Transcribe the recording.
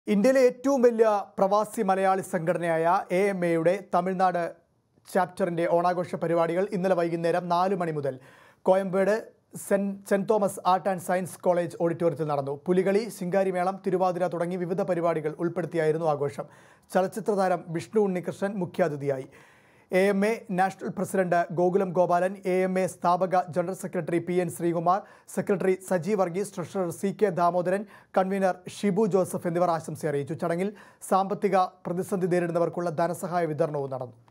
ഇന്ത്യയിലെ ഏറ്റവും വലിയ പ്രവാസി മലയാളി സംഘടനയായ എ എം എയുടെ തമിഴ്നാട് ചാപ്റ്ററിന്റെ ഓണാഘോഷ പരിപാടികൾ ഇന്നലെ വൈകുന്നേരം നാല് മണി മുതൽ Koyambedu saint saint Thomas art and science college ഓഡിറ്റോറിയത്തിൽ നടന്നു പുലികളി ശിങ്കാരിമേളം തിരുവാതിര തുടങ്ങി വിവിധ പരിപാടികൾ ഉൾപ്പെടുത്തിയായിരുന്നു ആഘോഷം ചലച്ചിത്ര താരം വിഷ്ണു ഉണ്ണികൃഷ്ണൻ മുഖ്യാതിഥിയായി A M A national president Gokulam Gopalan A M A സ്ഥാപക general secretary P N Sreekumar secretary Saji Varghese treasurer C K Damodaran convener Shibu Joseph എന്നിവർ ആശംസ അറിയിച്ചു ചടങ്ങിൽ സാമ്പത്തിക പ്രതിസന്ധി നേരിടുന്നവർക്കുള്ള ധനസഹായ വിതരണവും നടന്നു